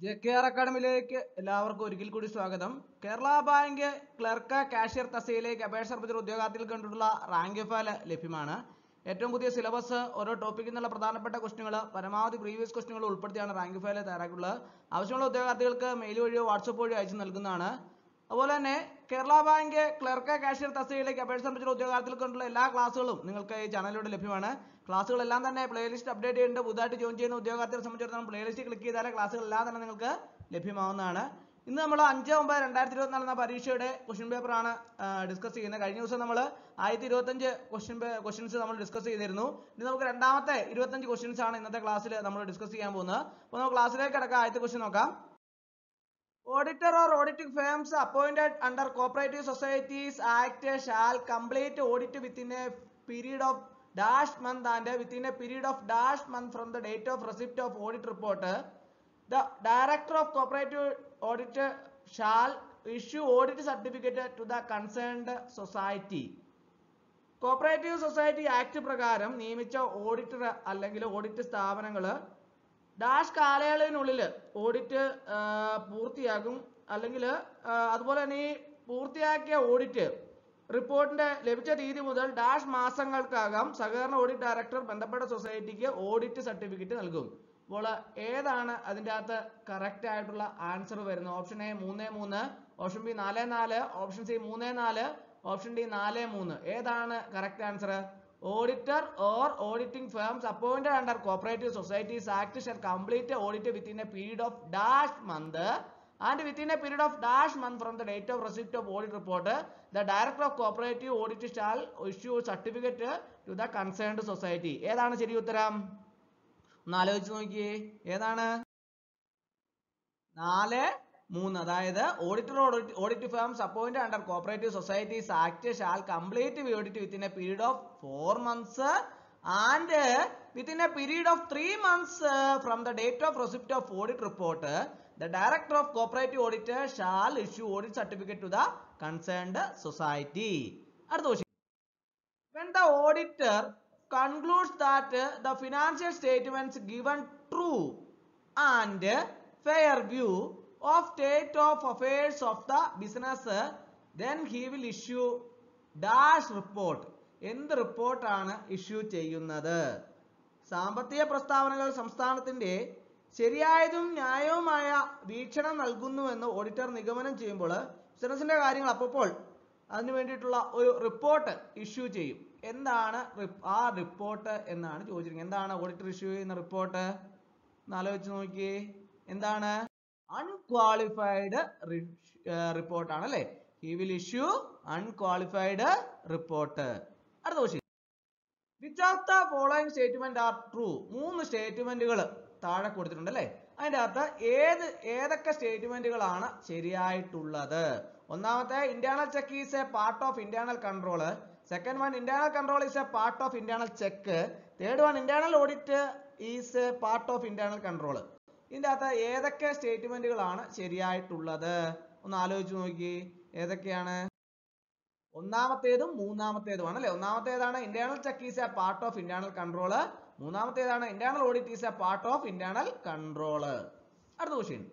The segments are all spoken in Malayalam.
ജെ കെ ആർ അക്കാഡമിയിലേക്ക് എല്ലാവർക്കും ഒരിക്കൽ കൂടി സ്വാഗതം കേരള ബാങ്ക് ക്ലർക്ക് കാഷ്യർ തസ്തികയിലേക്ക് അപേക്ഷ സമർപ്പിച്ച ഉദ്യോഗാർത്ഥികൾക്ക് കണ്ടിട്ടുള്ള റാങ്ക് ഫയൽ ലഭ്യമാണ് ഏറ്റവും പുതിയ സിലബസ് ഓരോ ടോപ്പിക്കിൽ നിന്നുള്ള പ്രധാനപ്പെട്ട ക്വസ്റ്റുകൾ പരമാവധി പ്രീവിയസ് ക്വസ്റ്റുകൾ ഉൾപ്പെടുത്തിയാണ് റാങ്ക് ഫയൽ തയ്യാറാക്കിയിട്ടുള്ളത് ആവശ്യമുള്ള ഉദ്യോഗാർത്ഥികൾക്ക് മെയിൽ വഴിയോ വാട്സപ്പ് വഴിയോ അയച്ചു നൽകുന്നതാണ് അതുപോലെ തന്നെ കേരള ബാങ്ക് ക്ലർക്ക് കാഷ്യർ തസ്തികയിലേക്ക് അപേക്ഷ സമർപ്പിച്ച ഉദ്യോഗാർത്ഥികൾക്കുള്ള എല്ലാ ക്ലാസ്സുകളും നിങ്ങൾക്ക് ഈ ചാനലിലൂടെ ലഭ്യമാണ് ക്ലാസ്സുകളെല്ലാം തന്നെ പ്ലേലിസ്റ്റ് അപ്ഡേറ്റ് ചെയ്യുന്നുണ്ട് പുതുതായിട്ട് ജോയിൻ ചെയ്യുന്ന ഉദ്യോഗാർത്ഥികളെ സംബന്ധിച്ചിടത്തോളം പ്ലേലിസ്റ്റ് ക്ലിക്ക് ചെയ്താൽ ക്ലാസ്സുകളെല്ലാം തന്നെ നിങ്ങൾക്ക് ലഭ്യമാവുന്നതാണ് ഇന്ന് നമ്മൾ അഞ്ച് ഒമ്പത് രണ്ടായിരത്തി ഇരുപത്തിനാല് എന്ന പരീക്ഷയുടെ ക്വസ്റ്റ്യൻ പേപ്പർ ആണ് ഡിസ്കസ് ചെയ്യുന്നത് കഴിഞ്ഞ ദിവസം നമ്മൾ ആയിരത്തി ഇരുപത്തഞ്ച് ക്വസ്റ്റ്യൻ ക്വസ്റ്റ്യൻസ് നമ്മൾ ഡിസ്കസ് ചെയ്തിരുന്നു ഇനി നമുക്ക് രണ്ടാമത്തെ ഇരുപത്തഞ്ച് ക്വസ്റ്റ്യൻസ് ആണ് ഇന്നത്തെ ക്ലാസ്സിൽ നമ്മൾ ഡിസ്കസ് ചെയ്യാൻ പോകുന്നത് അപ്പോൾ നമുക്ക് ക്ലാസ്സിലേക്ക് കിടക്കാം ആദ്യത്തെ ക്വസ്റ്റ്യൻ നോക്കാം Auditor or auditing firms appointed under cooperative societies act shall complete audit within a period of dash month and within a period of dash month from the date of receipt of audit report. The director of cooperative audit shall issue audit certificate to the concerned society. Cooperative society act പ്രകാരം നിയമിച്ച ഓഡിറ്റർ അല്ലെങ്കിൽ ഓഡിറ്റ് സ്ഥാപനങ്ങൾ ഡാഷ് കാലയളവിനുള്ളിൽ ഓഡിറ്റ് പൂർത്തിയാക്കും അല്ലെങ്കിൽ അതുപോലെ തന്നെ ഈ പൂർത്തിയാക്കിയ ഓഡിറ്റ് റിപ്പോർട്ടിന്റെ ലഭിച്ച തീയതി മുതൽ ഡാഷ് മാസങ്ങൾക്കകം സഹകരണ ഓഡിറ്റ് ഡയറക്ടർ ബന്ധപ്പെട്ട സൊസൈറ്റിക്ക് ഓഡിറ്റ് സർട്ടിഫിക്കറ്റ് നൽകും അപ്പോൾ ഏതാണ് അതിൻ്റെ അകത്ത് കറക്റ്റ് ആയിട്ടുള്ള ആൻസർ വരുന്നത് ഓപ്ഷൻ എ മൂന്ന് മൂന്ന് ഓപ്ഷൻ ബി നാല് നാല് ഓപ്ഷൻ സി മൂന്ന് നാല് ഓപ്ഷൻ ഡി നാല് മൂന്ന് ഏതാണ് correct answer auditor or auditing firms appointed under cooperative societies act shall complete audit within a period of dash month and within a period of dash month from the date of receipt of audit report the director of cooperative audit shall issue certificate to the concerned society ഏതാണ് ശരി ഉത്തരം ഒന്ന് ആലോചിച്ച് നോക്കിയേ ഏതാണ് നാല് മൂന്ന് അതായത് auditor audit firms appoint under cooperative societies act shall complete audit within a period of four months and within a period of three months from the date of receipt of audit report the director of cooperative audit shall issue audit certificate to the concerned society അടുത്ത question when the auditor concludes that uh, the financial statements given true and fair view of state of affairs of the business uh, then he will issue dash report എന്ത് റിപ്പോർട്ടാണ് ഇഷ്യൂ ചെയ്യുന്നത് സാമ്പത്തിക പ്രസ്താവനകൾ സംസ്ഥാനത്തിന്റെ ശരിയായതും ന്യായവുമായ വീക്ഷണം നൽകുന്നുവെന്ന് ഓഡിറ്റർ നിഗമനം ചെയ്യുമ്പോൾ ബിസിനസിന്റെ കാര്യങ്ങൾ അപ്പോൾ അതിന് വേണ്ടിയിട്ടുള്ള ഒരു റിപ്പോർട്ട് ഇഷ്യൂ ചെയ്യും എന്താണ് റിപ്പ്- ആ റിപ്പോർട്ട് എന്നാണ് ചോദിച്ചിരിക്കുന്നത് എന്താണ് ഓഡിറ്റർ ഇഷ്യൂ ചെയ്യുന്ന റിപ്പോർട്ട് ഒന്ന് ആലോചിച്ച് നോക്കിയേ എന്താണ് അൺക്വാളിഫൈഡ് റിപ്പോർട്ടാണ് അല്ലേ he will issue unqualified report അടുത്ത question which of the following statement are true മൂന്ന് സ്റ്റേറ്റ്മെന്റുകൾ താഴെ കൊടുത്തിട്ടുണ്ട് അല്ലേ അതിന്റെ അകത്ത് ഏത് ഏതൊക്കെ സ്റ്റേറ്റ്മെന്റുകളാണ് ശരിയായിട്ടുള്ളത് ഒന്നാമത്തെ internal check is a part of internal control second one internal control is a part of internal check third one internal audit is a part of internal control ഇതിന്റെ അകത്ത് ഏതൊക്കെ സ്റ്റേറ്റ്മെന്റുകളാണ് ശരിയായിട്ടുള്ളത് ഒന്ന് ആലോചിച്ച് നോക്കി ഏതൊക്കെയാണ് ഒന്നാമത്തേതും മൂന്നാമത്തേതുമാണ് അല്ലെ ഒന്നാമത്തേതാണ് internal check is a part of internal control മൂന്നാമത്തേതാണ് internal audit is a part of internal control അടുത്ത question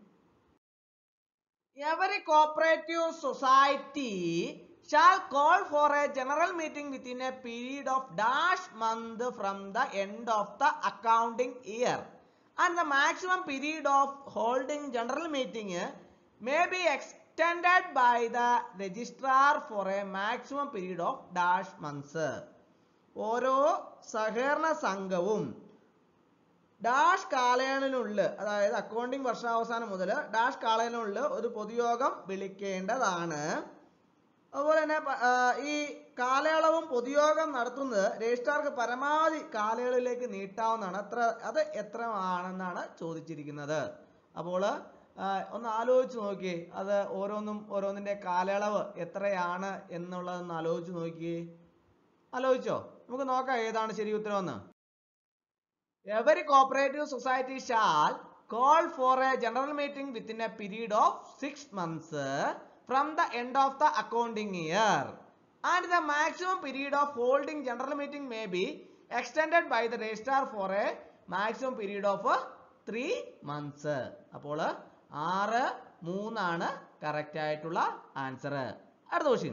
every cooperative society shall call for a general meeting within a period of dash month from the end of the accounting year and the maximum period of holding general meeting may be extended by the registrar for a maximum period of dash months ഓരോ സഹകരണ സംഘവും ഡാഷ് കാലയളവിനുള്ളിൽ അതായത് അക്കൗണ്ടിംഗ് വർഷാവസാനം മുതൽ ഡാഷ് കാലയളവിനുള്ളിൽ ഒരു പൊതുയോഗം വിളിക്കേണ്ടതാണ് അതുപോലെ തന്നെ പ- ആ, ഈ കാലയളവും പൊതുയോഗം നടത്തുന്നത് രജിസ്ട്രാർക്ക് പരമാവധി കാലയളവിലേക്ക് നീട്ടാവുന്നതാണ് അത്ര അത് എത്ര ആണെന്നാണ് ചോദിച്ചിരിക്കുന്നത് അപ്പോൾ ആ, ഒന്ന് ആലോചിച്ച് നോക്കിയേ അത് ഓരോന്നും ഓരോന്നിന്റെ കാലയളവ് എത്രയാണ് എന്നുള്ളതൊന്ന് ആലോചിച്ച് നോക്കിയേ ആലോചിച്ചോ നമുക്ക് നോക്കാം ഏതാണ് ശരി ഉത്തരവെന്ന് Every cooperative society shall call for a general meeting within a period of six months uh, from the end of the accounting year. And the maximum period of holding general meeting may be extended by the registrar for a maximum period of uh, three months അപ്പോൾ ആറ് മൂന്നാണ് കറക്റ്റ് ആയിട്ടുള്ള ആൻസർ അടുത്ത question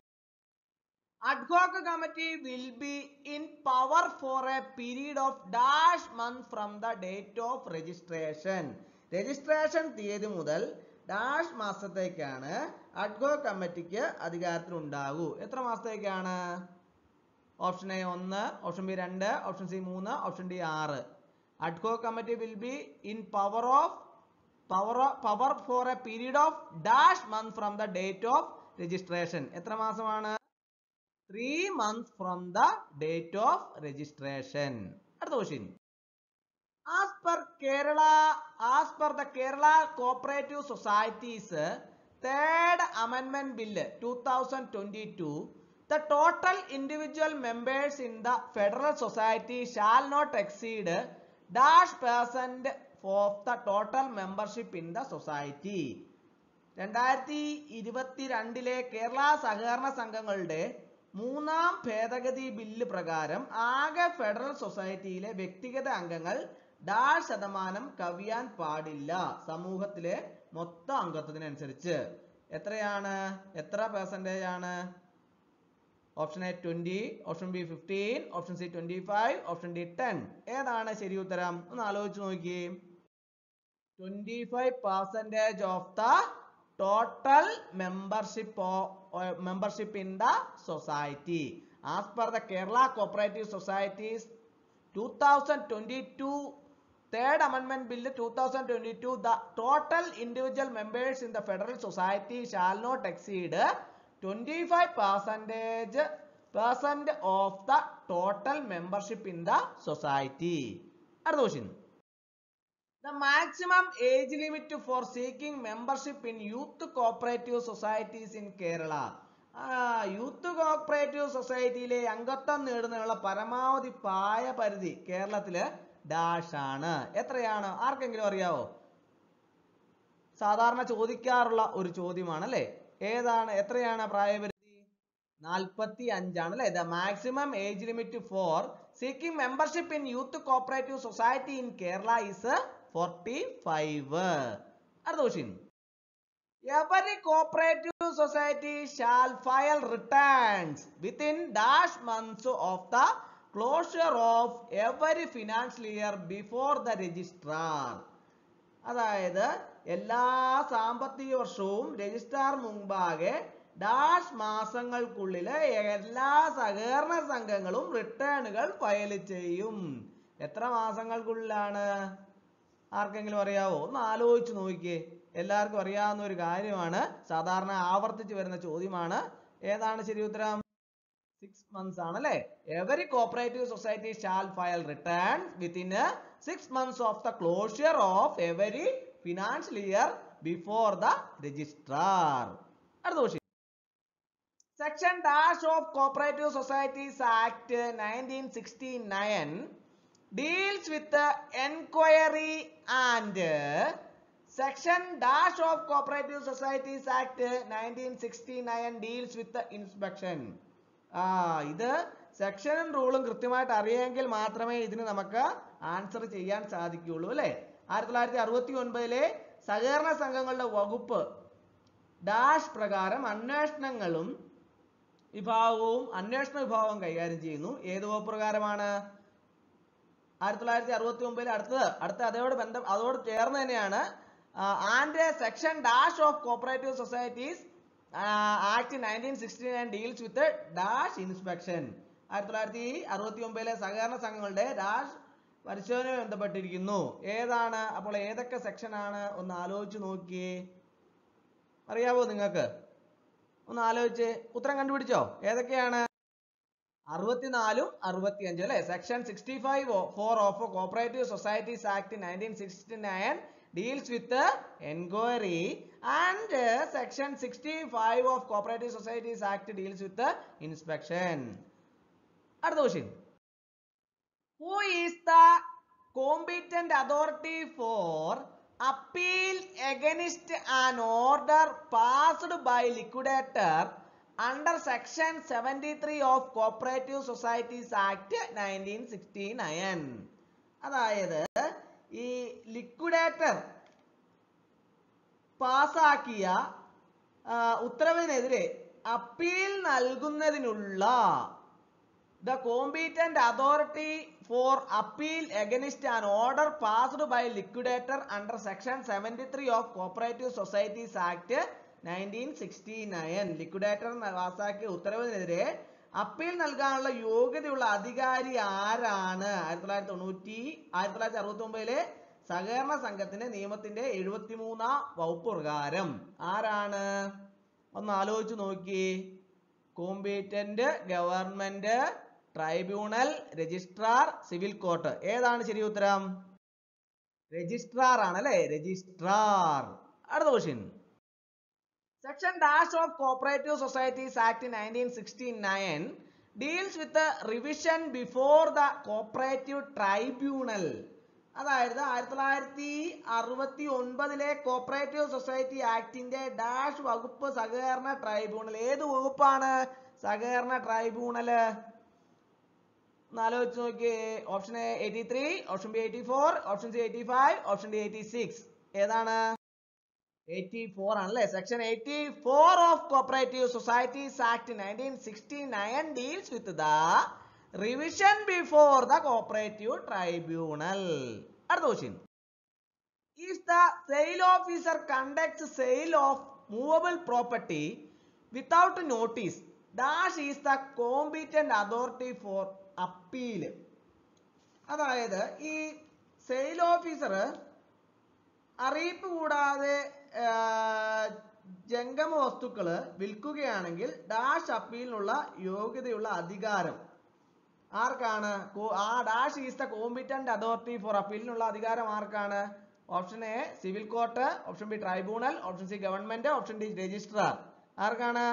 ad hoc committee will be in power for a period of dash month from the date of registration registration തീയതി മുതൽ ഡാഷ് മാസത്തേക്കാണ് അഡ്ഹോക് കമ്മിറ്റിക്ക് അധികാരത്തിൽ ഉണ്ടാകൂ എത്ര മാസത്തേക്കാണ് ഓപ്ഷൻ എ ഒന്ന് ഓപ്ഷൻ ബി രണ്ട് ഓപ്ഷൻ സി മൂന്ന് ഓപ്ഷൻ ഡി ആറ് ad hoc committee will be in power of power power for a period of dash month from the date of registration എത്ര മാസമാണ് three month from the date of registration അടുത്ത question as per Kerala as per the Kerala cooperative societies third അമെൻമെന്റ് bill two thousand twenty two the total individual members in the federal society shall not exceed dash percent of the total membership in the society രണ്ടായിരത്തി ഇരുപത്തിരണ്ടിലെ കേരള സഹകരണ സംഘങ്ങളുടെ മൂന്നാം ഭേദഗതി ബില്ല് പ്രകാരം ആകെ ഫെഡറൽ സൊസൈറ്റിയിലെ വ്യക്തിഗത അംഗങ്ങൾ ഡാഷ് ശതമാനം കവിയാൻ പാടില്ല സമൂഹത്തിലെ മൊത്തം അംഗത്വത്തിനനുസരിച്ച് എത്രയാണ് എത്ര പെർസെൻറ്റേജ് ആണ് option A twenty option B fifteen option C twenty five option D ten ഏതാണ് ശരി ഉത്തരം ഒന്ന് ആലോചിച്ച് നോക്കി twenty five percentage of the total membership membership in the society as per the Kerala cooperative societies two thousand twenty two third അമെൻമെന്റ് bill two thousand twenty two the total individual members in the federal society shall not exceed twenty five percentage percent of the total membership in the society അടുത്ത question The maximum age limit for seeking membership in youth cooperative societies in Kerala. ആ യൂത്ത് കോപ്പറേറ്റീവ് സൊസൈറ്റിയിലെ അംഗത്വം നേടുന്നതിനുള്ള പരമാവധി പ്രായ പരിധി കേരളത്തില് ഡാഷ് ആണ് എത്രയാണ് ആർക്കെങ്കിലും അറിയാവോ സാധാരണ ചോദിക്കാറുള്ള ഒരു ചോദ്യമാണ് അല്ലെ ഏതാണ് എത്രയാണ് പ്രായപരിധി നാൽപ്പത്തി അഞ്ചാണ് അല്ലെ the maximum age limit for seeking membership in youth cooperative society in Kerala is forty five അടുത്ത question Every cooperative society shall file returns within dash months of the closure of every financial year before the registrar. അതായത് എല്ലാ സാമ്പത്തിക വർഷവും രജിസ്ട്രാർ മുമ്പാകെ ഡാഷ് മാസങ്ങൾക്കുള്ളിൽ എല്ലാ സഹകരണ സംഘങ്ങളും റിട്ടേണുകൾ ഫയൽ ചെയ്യും എത്ര മാസങ്ങൾക്കുള്ളിലാണ് ആർക്കെങ്കിലും അറിയാവോ ഒന്ന് ആലോചിച്ച് നോക്കിക്കേ എല്ലാവർക്കും അറിയാവുന്ന ഒരു കാര്യമാണ് സാധാരണ ആവർത്തിച്ച് വരുന്ന ചോദ്യമാണ് ഏതാണ് ശരി ഉത്തരം സിക്സ് മന്ത്സ് ആണ് അല്ലെ every cooperative society shall file return within six months of the closure of every financial year before the registrar അടുത്ത question section dash of cooperative societies act nineteen sixty nine deals with the enquiry and section dash of cooperative societies act 1969 deals with the inspection ആ ഇത് സെക്ഷനും റൂളും കൃത്യമായിട്ട് അറിയാമെങ്കിൽ മാത്രമേ ഇതിന് നമുക്ക് ആൻസർ ചെയ്യാൻ സാധിക്കുകയുള്ളൂ അല്ലെ ആയിരത്തി തൊള്ളായിരത്തി അറുപത്തി ഒൻപതിലെ സഹകരണ സംഘങ്ങളുടെ വകുപ്പ് ഡാഷ് പ്രകാരം അന്വേഷണങ്ങളും വിഭാഗവും അന്വേഷണ വിഭാഗവും കൈകാര്യം ചെയ്യുന്നു ഏത് വകുപ്പ് പ്രകാരമാണ് ആയിരത്തി തൊള്ളായിരത്തി അറുപത്തി ഒമ്പതിൽ അടുത്തത് അടുത്ത അതോട് ബന്ധം അതോട് ചേർന്ന് തന്നെയാണ് and section dash of cooperative societies act nineteen sixty nine deals with dash inspection ആയിരത്തി തൊള്ളായിരത്തി അറുപത്തി ഒമ്പതിലെ സഹകരണ സംഘങ്ങളുടെ ഡാഷ് പരിശോധനയുമായി ബന്ധപ്പെട്ടിരിക്കുന്നു ഏതാണ് അപ്പോൾ ഏതൊക്കെ സെക്ഷൻ ആണ് ഒന്ന് ആലോചിച്ച് നോക്കിയേ അറിയാവോ നിങ്ങൾക്ക് ഒന്ന് ആലോചിച്ച് ഉത്തരം കണ്ടുപിടിച്ചോ ഏതൊക്കെയാണ് അറുപത്തിനാലും അറുപത്തിയഞ്ചും അല്ലെ section sixty five four of cooperative societies act nineteen sixty nine deals with enquiry and section sixty five of cooperative societies act deals with inspection അടുത്ത question who is the competent authority for appeal against an order passed by liquidator under section seventy three of cooperative societies act nineteen sixty nine അതായത് ഈ ലിക്വിഡേറ്റർ പാസാക്കിയ ആ, ഉത്തരവിനെതിരെ അപ്പീൽ നൽകുന്നതിനുള്ള the competent authority for appeal against an order passed by liquidator under section seventy three of cooperative societies act nineteen sixty nine liquidator പാസാക്കിയ ഉത്തരവിനെതിരെ അപ്പീൽ നൽകാനുള്ള യോഗ്യതയുള്ള അധികാരി ആരാണ് ആയിരത്തി തൊള്ളായിരത്തി തൊണ്ണൂറ്റി ആയിരത്തി തൊള്ളായിരത്തി അറുപത്തി ഒമ്പതിലെ സഹകരണ സംഘത്തിന്റെ നിയമത്തിന്റെ എഴുപത്തിമൂന്നാം വകുപ്പ് പ്രകാരം ആരാണ് ഒന്ന് ആലോചിച്ച് നോക്കി competent government tribunal registrar civil court ഏതാണ് ശരി ഉത്തരം രജിസ്ട്രാർ ആണ് അല്ലെ രജിസ്ട്രാർ അടുത്ത question section dash of cooperative societies act nineteen sixty nine deals with revision before the cooperative tribunal അതായത് ആയിരത്തി തൊള്ളായിരത്തി അറുപത്തി ഒൻപതിലെ കോപ്പറേറ്റീവ് സൊസൈറ്റി ആക്ടിന്റെ ഡാഷ് വകുപ്പ് സഹകരണ ട്രൈബ്യൂണൽ ഏത് വകുപ്പാണ് സഹകരണ ട്രൈബ്യൂണല് ഒന്ന് ആലോചിച്ച് നോക്കിയേ option A eighty three option B eighty four option C eighty five option D eighty six ഏതാണ് എയ്റ്റി ഫോർ ആണല്ലേ section eighty four of cooperative societies act nineteen sixty nine deals with the revision before the cooperative tribunal അടുത്ത question if the sale officer conducts sale of movable property without notice dash is the competent authority for appeal അതായത് ഈ സെയിൽ ഓഫീസർ അറിയിപ്പ് കൂടാതെ ആ, ജംഗമ വസ്തുക്കള് വിൽക്കുകയാണെങ്കിൽ ഡാഷ് അപ്പീലിനുള്ള യോഗ്യതയുള്ള അധികാരം ആർക്കാണ് കോ- ആ dash is the competent authority for അപ്പീലിനുള്ള അധികാരം ആർക്കാണ് option A civil court option B tribunal option C government option D registrar ആർക്കാണ്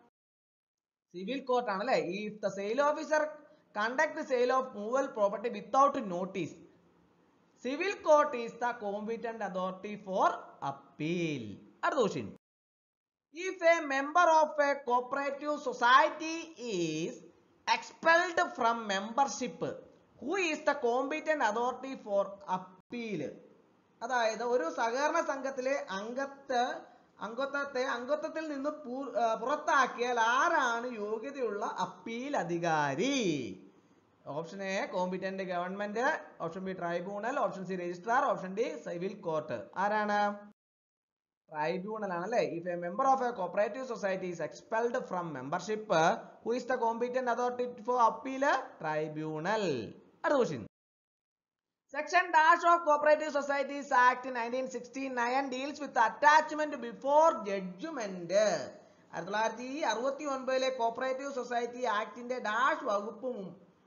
സിവിൽ കോർട്ട് ആണ് അല്ലെ ഈ the sale officer conduct sale of movable property without notice civil court is the competent authority for appeal അടുത്ത question if a member of a cooperative society is expelled from membership who is the competent authority for appeal അതായത് ഒരു സഹകരണ സംഘത്തിലെ അംഗത്തെ അംഗത്വത്തെ അംഗത്വത്തിൽ നിന്ന് പൂ- ആ, പുറത്താക്കിയാൽ ആരാണ് യോഗ്യതയുള്ള അപ്പീൽ അധികാരി option A competent government option B tribunal option C registrar option D civil court ആരാണ് ട്രൈബ്യൂണൽ ആണ് അല്ലേ if a member of a cooperative society is expelled from membership who is the competent authority for appeal tribunal അടുത്ത question section dash of cooperative societies act nineteen sixty nine deals with attachment before judgment ആയിരത്തി തൊള്ളായിരത്തി അറുപത്തി ഒൻപതിലെ കോപ്പറേറ്റീവ് സൊസൈറ്റി ആക്ടിന്റെ ഡാഷ് വകുപ്പും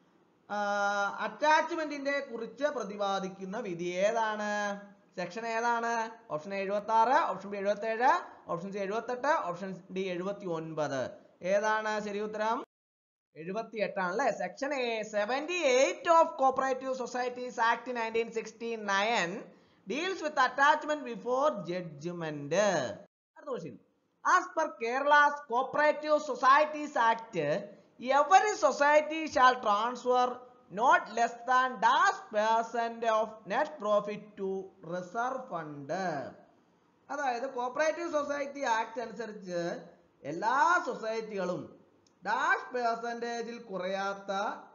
അറ്റാച്ച്മെന്റിന്റെ കുറിച്ച് പ്രതിപാദിക്കുന്ന വിധി ഏതാണ് സെക്ഷൻ ഏതാണ് ഓപ്ഷൻ എഴുപത്തി ആറ് ഓപ്ഷൻ ബി എഴുപത്തി ഏഴ് ഓപ്ഷൻ സി എഴുപത്തെട്ട് ഓപ്ഷൻ ഡി എഴുപത്തി ഒൻപത് ഏതാണ് ശരി ഉത്തരം എഴുപത്തി എട്ടാണ് അല്ലെ section seventy eight of cooperative societies act nineteen sixty nine deals with attachment before judgment അടുത്ത question as per Kerala's cooperative societies act every society shall transfer not less than dash percent of net profit to reserve fund അതായത് കോപ്പറേറ്റീവ് സൊസൈറ്റി ആക്ട് അനുസരിച്ച് എല്ലാ സൊസൈറ്റികളും ഡാഷ് പേഴ്സൻറ്റേജിൽ കുറയാത്ത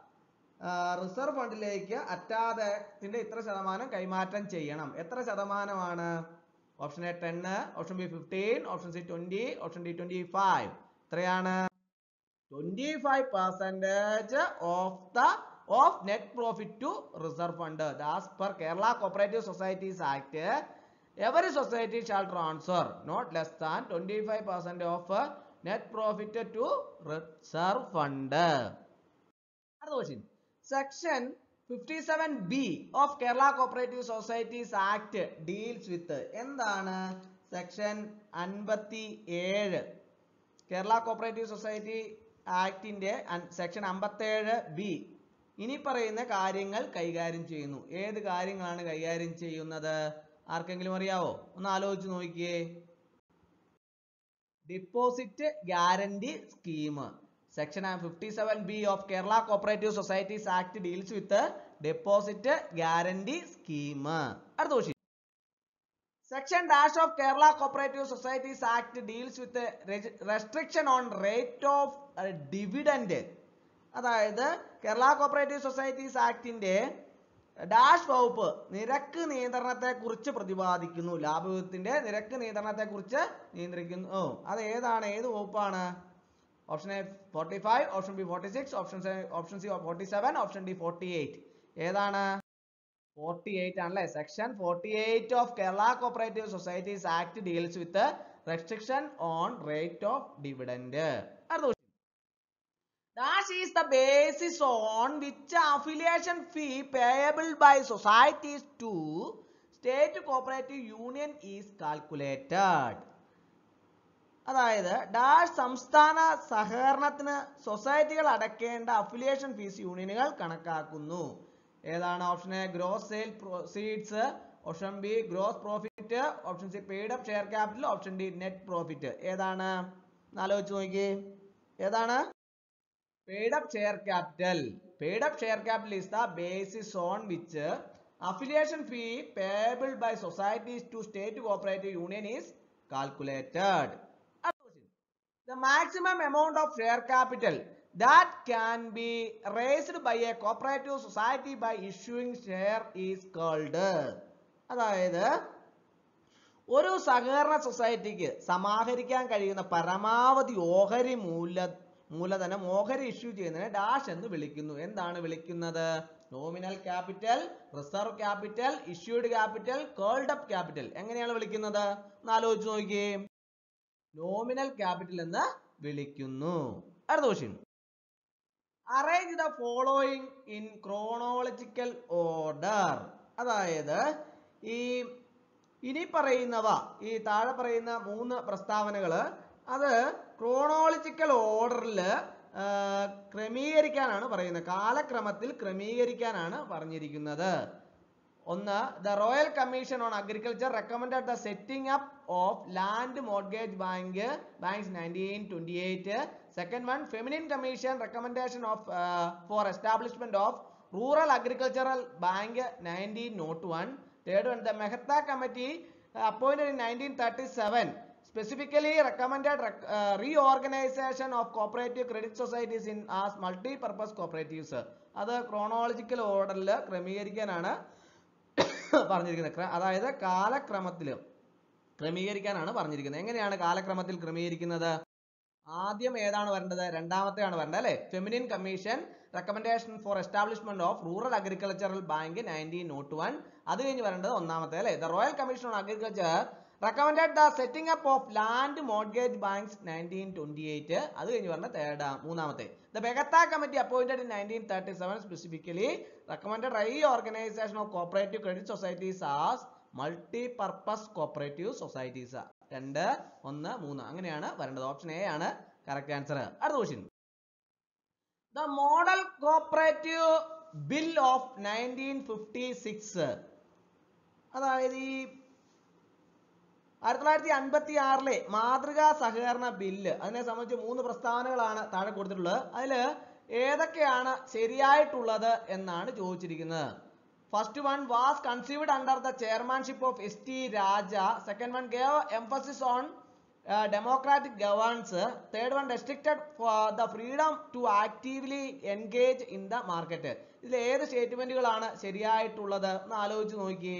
റിസർവ് ഫണ്ടിലേക്ക് അറ്റാദത്തിന്റെ ഇത്ര ശതമാനം കൈമാറ്റം ചെയ്യണം എത്ര ശതമാനമാണ് option A ten option B fifteen option C twenty option D twenty five എത്രയാണ് twenty five percentage of the of net profit to reserve fund as per Kerala cooperative societies act every society shall transfer not less than twenty five percent of net profit to reserve fund അടുത്ത question section fifty seven B of Kerala cooperative societies act deals with എന്താണ് സെക്ഷൻ അൻപത്തി ഏഴ് കേരള കോപ്പറേറ്റീവ് സൊസൈറ്റി ആക്ടിന്റെ സെക്ഷൻ അമ്പത്തേഴ് ബി ഇനി പറയുന്ന കാര്യങ്ങൾ കൈകാര്യം ചെയ്യുന്നു ഏത് കാര്യങ്ങളാണ് കൈകാര്യം ചെയ്യുന്നത് ആർക്കെങ്കിലും അറിയാവോ ഒന്ന് ആലോചിച്ച് നോക്കിയേ deposit guarantee scheme section fifty seven B of Kerala cooperative societies act deals with deposit guarantee scheme അടുത്ത question Section dash of Kerala Cooperative Societies Act deals with a reg- restriction on rate of uh, dividend. അതായത് കേരള കോപ്പറേറ്റീവ് സൊസൈറ്റീസ് ആക്ടിന്റെ ഡാഷ് വകുപ്പ് നിരക്ക് നിയന്ത്രണത്തെ കുറിച്ച് പ്രതിപാദിക്കുന്നു ലാഭവിഹിതത്തിന്റെ നിരക്ക് നിയന്ത്രണത്തെ കുറിച്ച് നിയന്ത്രിക്കുന്നു ഓ അത് ഏതാണ് ഏത് വകുപ്പാണ് option A forty five option B forty six option option C forty seven option D forty eight ഏതാണ് ഫോർട്ടി എയ്റ്റ് ആണല്ലേ section forty eight of Kerala cooperative societies act deals with restriction on rate of dividend അടുത്ത question. Dash is the basis on which affiliation fee payable by societies to state cooperative union is calculated. അതായത് ഡാഷ് സംസ്ഥാന സഹകരണത്തിന് സൊസൈറ്റികൾ അടയ്ക്കേണ്ട അഫിലിയേഷൻ ഫീസ് യൂണിയനുകൾ കണക്കാക്കുന്നു ഏതാണ് option A gross sale proceeds option B gross profit option C paid up share capital option D net profit ഏതാണ് ഒന്ന് ആലോചിച്ച് നോക്കി ഏതാണ് paid up share capital paid up share capital is the basis on which uh, affiliation fee payable by societies to state cooperative union is calculated Other question. the maximum amount of share capital that can be raised by a cooperative society by issuing share is called അതായത് ഒരു സഹകരണ സൊസൈറ്റിക്ക് സമാഹരിക്കാൻ കഴിയുന്ന പരമാവധി ഓഹരി മൂല മൂലധനം ഓഹരി ഇഷ്യൂ ചെയ്യുന്നതിനെ ഡാഷ് എന്ന് വിളിക്കുന്നു എന്താണ് വിളിക്കുന്നത് nominal capital reserve capital issued capital called up capital എങ്ങനെയാണ് വിളിക്കുന്നത് ഒന്ന് ആലോചിച്ച് നോക്കിയേ നോമിനൽ ക്യാപിറ്റൽ എന്ന് വിളിക്കുന്നു അടുത്ത question arrange the following in chronological order അതായത് ഈ ഇനി പറയുന്നവ ഈ താഴെ പറയുന്ന മൂന്ന് പ്രസ്താവനകൾ അത് ക്രോണോളജിക്കൽ ഓർഡറിൽ ക്രമീകരിക്കാനാണ് പറയുന്നത് കാലക്രമത്തിൽ ക്രമീകരിക്കാനാണ് പറഞ്ഞിരിക്കുന്നത് ഒന്ന് the royal commission on agriculture recommended the setting up of land mortgage bank banks nineteen twenty eight second one feminine commission recommendation of for establishment of rural agricultural bank nineteen nought one third one the Mehta committee appointed in nineteen thirty seven specifically recommended rec- uh, reorganization of cooperative credit societies in as multi-purpose cooperatives അത് ക്രോണോളജിക്കൽ ഓർഡറിൽ ക്രമീകരിക്കാനാണ് പറഞ്ഞിരിക്കുന്നത് ക്ര- അതായത് കാലക്രമത്തിൽ ക്രമീകരിക്കാനാണ് പറഞ്ഞിരിക്കുന്നത് എങ്ങനെയാണ് കാലക്രമത്തിൽ ക്രമീകരിക്കുന്നത് ആദ്യം ഏതാണ് വരേണ്ടത് രണ്ടാമത്തെയാണ് വരേണ്ടത് അല്ലെ feminine commission recommendation for establishment of rural agricultural bank nineteen nought one അത് കഴിഞ്ഞ് വരേണ്ടത് ഒന്നാമത്തെ അല്ലെ the royal commission on agriculture recommended the setting up of land mortgage banks 1928 അത് കഴിഞ്ഞ് പറഞ്ഞ തേർഡ് മൂന്നാമത്തെ the Begata committee appointed in 1937 specifically recommended reorganization of cooperative credit societies as multi-purpose cooperative societies രണ്ട് ഒന്ന് മൂന്ന് അങ്ങനെയാണ് വരേണ്ടത് ഓപ്ഷൻ എ ആണ് കറക്റ്റ് ആൻസർ അടുത്ത question the model cooperative bill of nineteen fifty six അതായത് ഈ ആയിരത്തി തൊള്ളായിരത്തി അൻപത്തി ആറിലെ മാതൃകാ സഹകരണ ബില്ല് അതിനെ സംബന്ധിച്ച് മൂന്ന് പ്രസ്താവനകളാണ് താഴെ കൊടുത്തിട്ടുള്ളത് അതിൽ ഏതൊക്കെയാണ് ശരിയായിട്ടുള്ളത് എന്നാണ് ചോദിച്ചിരിക്കുന്നത് first one was conceived under the chairmanship of S T Raja second one gave emphasis on democratic governance third one restricted the freedom to actively engage in the market ഇതിൽ ഏത് സ്റ്റേറ്റ്മെന്റുകളാണ് ശരിയായിട്ടുള്ളത് ഒന്ന് ആലോചിച്ച് നോക്കിയേ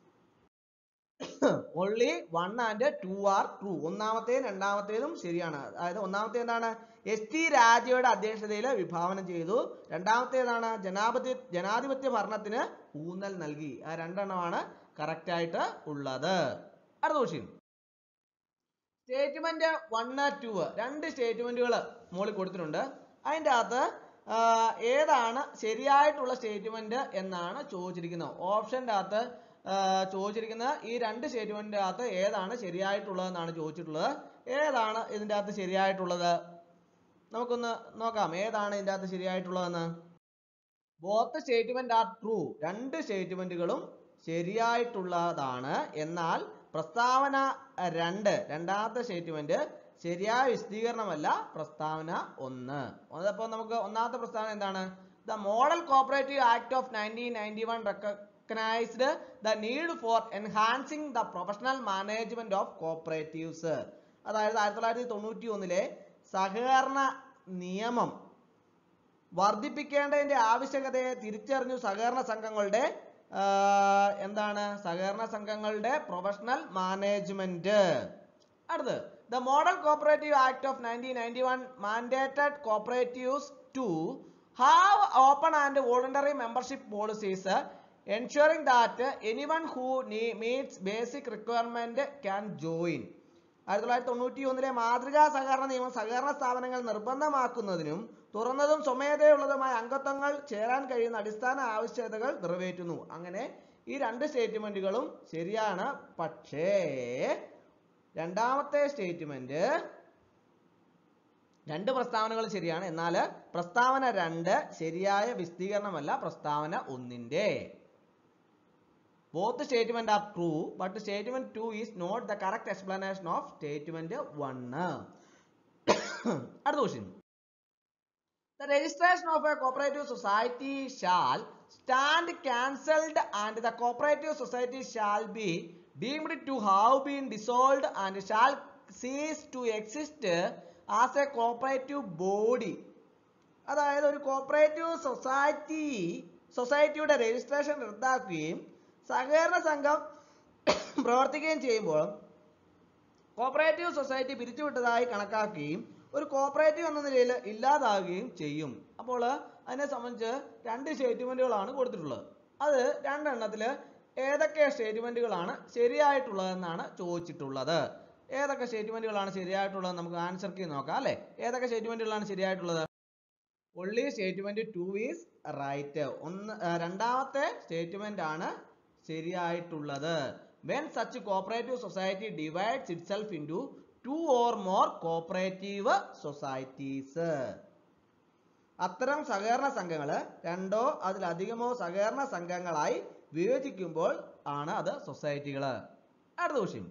only one and two are true ഒന്നാമത്തേതും രണ്ടാമത്തേതും ശരിയാണ് അതായത് ഒന്നാമത്തെ എന്താണ് എസ് ടി രാജയുടെ അധ്യക്ഷതയിൽ വിഭാവനം ചെയ്തു രണ്ടാമത്തേതാണ് ജനാധിപത്യ ജനാധിപത്യ ഭരണത്തിന് ഊന്നൽ നൽകി ആ രണ്ടെണ്ണമാണ് കറക്റ്റ് ആയിട്ട് ഉള്ളത് അടുത്ത ക്വസ്റ്റ്യൻ സ്റ്റേറ്റ്മെന്റ് വൺ ടു രണ്ട് സ്റ്റേറ്റ്മെന്റുകൾ മുകളിൽ കൊടുത്തിട്ടുണ്ട് അതിൻ്റെ അകത്ത് ആ, ഏതാണ് ശരിയായിട്ടുള്ള സ്റ്റേറ്റ്മെന്റ് എന്നാണ് ചോദിച്ചിരിക്കുന്നത് ഓപ്ഷന്റെ അകത്ത് ആ, ചോദിച്ചിരിക്കുന്ന ഈ രണ്ട് സ്റ്റേറ്റ്മെന്റിന്റെ അകത്ത് ഏതാണ് ശരിയായിട്ടുള്ളത് എന്നാണ് ചോദിച്ചിട്ടുള്ളത് ഏതാണ് ഇതിന്റെ അകത്ത് ശരിയായിട്ടുള്ളത് നമുക്കൊന്ന് നോക്കാം ഏതാണ് ഇതിന്റെ അകത്ത് ശരിയായിട്ടുള്ളതെന്ന് ബോത്ത് സ്റ്റേറ്റ്മെന്റ് ആർ ട്രൂ രണ്ട് സ്റ്റേറ്റ്മെന്റുകളും ശരിയായിട്ടുള്ളതാണ് എന്നാൽ പ്രസ്താവന അഹ്, രണ്ട് രണ്ടാമത്തെ സ്റ്റേറ്റ്മെന്റ് ശരിയായ വിശദീകരണമല്ല പ്രസ്താവന ഒന്ന് അതപ്പോൾ നമുക്ക് ഒന്നാമത്തെ പ്രസ്താവന എന്താണ് the model cooperative act of nineteen ninety one recognized the need for enhancing the professional management of cooperatives അതായത് ആയിരത്തി തൊള്ളായിരത്തി തൊണ്ണൂറ്റി ഒന്നിലെ സഹകരണ നിയമം വർദ്ധിപ്പിക്കേണ്ടതിന്റെ ആവശ്യകതയെ തിരിച്ചറിഞ്ഞു സഹകരണ സംഘങ്ങളുടെ ആ, എന്താണ് സഹകരണ സംഘങ്ങളുടെ പ്രൊഫഷണൽ മാനേജ്മെന്റ് അടുത്ത് the model cooperative act of nineteen ninety one mandated cooperatives to have open and voluntary membership policies ensuring that any one who meets basic requirement can join ആയിരത്തി തൊള്ളായിരത്തി തൊണ്ണൂറ്റി ഒന്നിലെ മാതൃകാ സഹകരണ നിയമം സഹകരണ സ്ഥാപനങ്ങൾ നിർബന്ധമാക്കുന്നതിനും തുറന്നതും സ്വമേധയുള്ളതുമായ അംഗത്വങ്ങൾ ചേരാൻ കഴിയുന്ന അടിസ്ഥാന ആവശ്യകതകൾ നിറവേറ്റുന്നു അങ്ങനെ ഈ രണ്ട് സ്റ്റേറ്റ്മെന്റുകളും ശരിയാണ് പക്ഷേ രണ്ടാമത്തെ സ്റ്റേറ്റ്മെന്റ് രണ്ട് പ്രസ്താവനകൾ ശരിയാണ് എന്നാൽ പ്രസ്താവന രണ്ട് ശരിയായ വിസ്തീർണമല്ല പ്രസ്താവന ഒന്നിന്റെ both statement are true but statement 2 is not the correct explanation of statement 1 അടുത്ത question the registration of a cooperative society shall stand cancelled and the cooperative society shall be deemed to have been dissolved and shall cease to exist as a cooperative body അതായത് ഒരു കോപ്പറേറ്റീവ് സൊസൈറ്റി സൊസൈറ്റിയുടെ രജിസ്ട്രേഷൻ റദ്ദാക്കുകയും സഹകരണ സംഘം പ്രവർത്തിക്കുകയും ചെയ്യുമ്പോൾ കോപ്പറേറ്റീവ് സൊസൈറ്റി പിരിച്ചുവിട്ടതായി കണക്കാക്കുകയും ഒരു കോപ്പറേറ്റീവ് എന്ന നിലയിൽ ഇല്ലാതാവുകയും ചെയ്യും അപ്പോൾ അതിനെ സംബന്ധിച്ച് രണ്ട് സ്റ്റേറ്റ്മെന്റുകളാണ് കൊടുത്തിട്ടുള്ളത് അത് രണ്ടെണ്ണത്തിൽ ഏതൊക്കെ സ്റ്റേറ്റ്മെന്റുകളാണ് ശരിയായിട്ടുള്ളതെന്നാണ് ചോദിച്ചിട്ടുള്ളത് ഏതൊക്കെ സ്റ്റേറ്റ്മെന്റുകളാണ് ശരിയായിട്ടുള്ളത് നമുക്ക് ആൻസർ കീ നോക്കാം അല്ലെ ഏതൊക്കെ സ്റ്റേറ്റ്മെന്റുകളാണ് ശരിയായിട്ടുള്ളത് only statement two is right ഒന്ന് ആ, രണ്ടാമത്തെ സ്റ്റേറ്റ്മെന്റ് ആണ് ശരിയായിട്ടുള്ളത് when such cooperative society divides itself into two or more cooperative societies അത്തരം സഹകരണ സംഘങ്ങൾ രണ്ടോ അതിലധികമോ സഹകരണ സംഘങ്ങളായി വിഭജിക്കുമ്പോൾ ആണ് അത് സൊസൈറ്റികൾ അടുത്ത question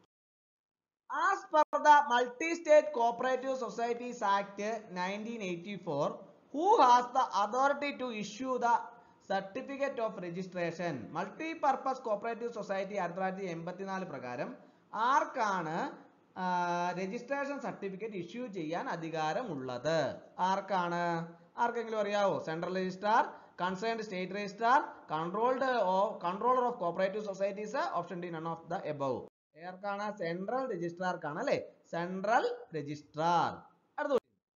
as per the multi state cooperative societies act nineteen eighty four who has the authority to issue the certificate of registration multi purpose cooperative society ആയിരത്തി തൊള്ളായിരത്തി എൺപത്തിനാല് പ്രകാരം ആർക്കാണ് രജിസ്ട്രേഷൻ സർട്ടിഫിക്കറ്റ് ഇഷ്യൂ ചെയ്യാൻ അധികാരമുള്ളത് ആർക്കാണ് ആർക്കെങ്കിലും അറിയാവോ central registrar concerned state registrar controlled controller of cooperative societies option D none of the above ഏർക്കാണ് സെൻട്രൽ രജിസ്ട്രാർക്കാണ് അല്ലെ സെൻട്രൽ രജിസ്ട്രാർ അടുത്ത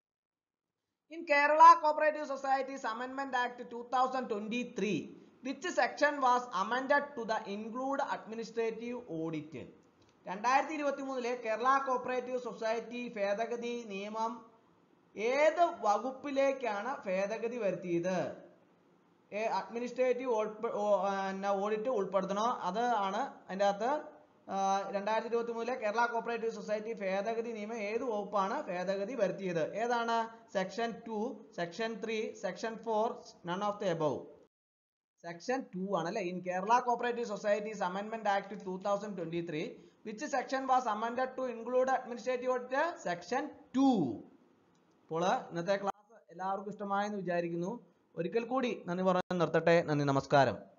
ഇൻ കേരള കോപ്പറേറ്റീവ് സൊസൈറ്റീസ് അമെൻമെന്റ് act two thousand twenty three which section was amended to the include administrative audit രണ്ടായിരത്തി ഇരുപത്തി മൂന്നിലെ കേരള കോപ്പറേറ്റീവ് സൊസൈറ്റി ഭേദഗതി നിയമം ഏത് വകുപ്പിലേക്കാണ് ഭേദഗതി വരുത്തിയത് അഡ്മിനിസ്ട്രേറ്റീവ് ഓഡിറ്റ് ഉൾപ്പെടുത്തണോ അത് ആണ് അതിൻ്റെ അകത്ത് രണ്ടായിരത്തി ഇരുപത്തി മൂന്നിലെ കേരള കോപ്പറേറ്റീവ് സൊസൈറ്റി ഭേദഗതി നിയമം ഏത് വകുപ്പാണ് ഭേദഗതി വരുത്തിയത് ഏതാണ് section two section three section four none of the above section two ആണ് അല്ലെ ഇൻ കേരള കോപ്പറേറ്റീവ് സൊസൈറ്റീസ് അമെൻമെന്റ് act two thousand twenty three which section was amended to include administrative audit section two അപ്പോൾ ഇന്നത്തെ ക്ലാസ് എല്ലാവർക്കും ഇഷ്ടമായെന്ന് വിചാരിക്കുന്നു ഒരിക്കൽ കൂടി നന്ദി പറഞ്ഞു നിർത്തട്ടെ നന്ദി നമസ്കാരം